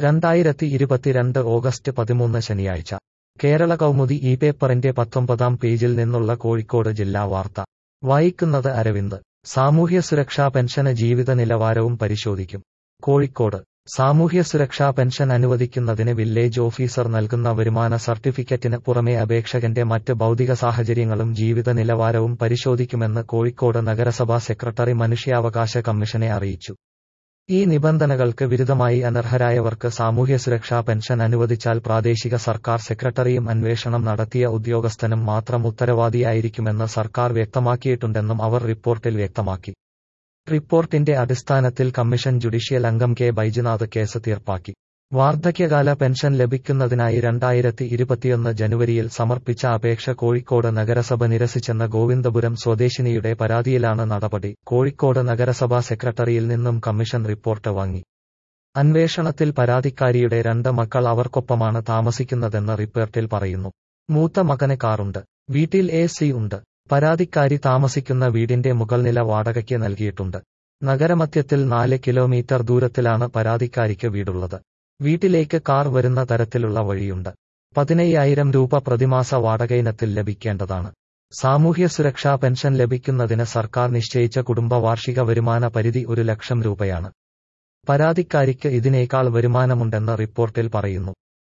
രണ്ടായിരത്തി ഇരുപത്തിരണ്ട് ഓഗസ്റ്റ് പതിമൂന്ന് ശനിയാഴ്ച കേരള കൗമുദി ഈ പേപ്പറിന്റെ പത്തൊമ്പതാം പേജിൽ നിന്നുള്ള കോഴിക്കോട് ജില്ലാ വാർത്ത വായിക്കുന്നത് അരവിന്ദ് സാമൂഹ്യ സുരക്ഷാ പെൻഷന് ജീവിത നിലവാരവും പരിശോധിക്കും കോഴിക്കോട് സാമൂഹ്യ സുരക്ഷാ പെൻഷൻ അനുവദിക്കുന്നതിന് വില്ലേജ് ഓഫീസർ നൽകുന്ന വരുമാന സർട്ടിഫിക്കറ്റിന് പുറമെ അപേക്ഷകന്റെ മറ്റ് ഭൗതിക സാഹചര്യങ്ങളും ജീവിത നിലവാരവും പരിശോധിക്കുമെന്ന് കോഴിക്കോട് നഗരസഭാ സെക്രട്ടറി മനുഷ്യാവകാശ കമ്മീഷനെ അറിയിച്ചു ഈ നിബന്ധനകൾക്ക് വിരുദ്ധമായി അനർഹരായവർക്ക് സാമൂഹ്യ സുരക്ഷാ പെൻഷൻ അനുവദിച്ചാൽ പ്രാദേശിക സർക്കാർ സെക്രട്ടറിയും അന്വേഷണം നടത്തിയ ഉദ്യോഗസ്ഥനും മാത്രം ഉത്തരവാദിയായിരിക്കുമെന്ന് സർക്കാർ വ്യക്തമാക്കിയിട്ടുണ്ടെന്നും അവർ റിപ്പോർട്ടിൽ വ്യക്തമാക്കി റിപ്പോർട്ടിന്റെ അടിസ്ഥാനത്തിൽ കമ്മീഷൻ ജുഡീഷ്യൽ അംഗം കെ ബൈജുനാഥ് കേസ് തീർപ്പാക്കി വാർദ്ധക്യകാല പെൻഷൻ ലഭിക്കുന്നതിനായി രണ്ടായിരത്തി ഇരുപത്തിയൊന്ന് ജനുവരിയിൽ സമർപ്പിച്ച അപേക്ഷ കോഴിക്കോട് നഗരസഭ നിരസിച്ചെന്ന ഗോവിന്ദപുരം സ്വദേശിനിയുടെ പരാതിയിലാണ് നടപടി കോഴിക്കോട് നഗരസഭാ സെക്രട്ടറിയിൽ നിന്നും കമ്മീഷൻ റിപ്പോർട്ട് വാങ്ങി അന്വേഷണത്തിൽ പരാതിക്കാരിയുടെ രണ്ട് മക്കൾ അവർക്കൊപ്പമാണ് താമസിക്കുന്നതെന്ന് റിപ്പോർട്ടിൽ പറയുന്നു മൂത്ത മകന് കാറുണ്ട് വീട്ടിൽ എ സി ഉണ്ട് പരാതിക്കാരി താമസിക്കുന്ന വീടിന്റെ മുകൾനില വാടകയ്ക്ക് നൽകിയിട്ടുണ്ട് നഗരമധ്യത്തിൽ നാല് കിലോമീറ്റർ ദൂരത്തിലാണ് പരാതിക്കാരിക്ക് വീടുള്ളത് വീട്ടിലേക്ക് കാർ വരുന്ന തരത്തിലുള്ള വഴിയുണ്ട് പതിനയ്യായിരം രൂപ പ്രതിമാസ വാടകയിനത്തിൽ ലഭിക്കേണ്ടതാണ് സാമൂഹ്യ സുരക്ഷാ പെൻഷൻ ലഭിക്കുന്നതിന് സർക്കാർ നിശ്ചയിച്ച കുടുംബ വാർഷിക വരുമാന പരിധി ഒരു ലക്ഷം രൂപയാണ് പരാതിക്കാരിക്ക് ഇതിനേക്കാൾ വരുമാനമുണ്ടെന്ന് റിപ്പോർട്ടിൽ പറയുന്നു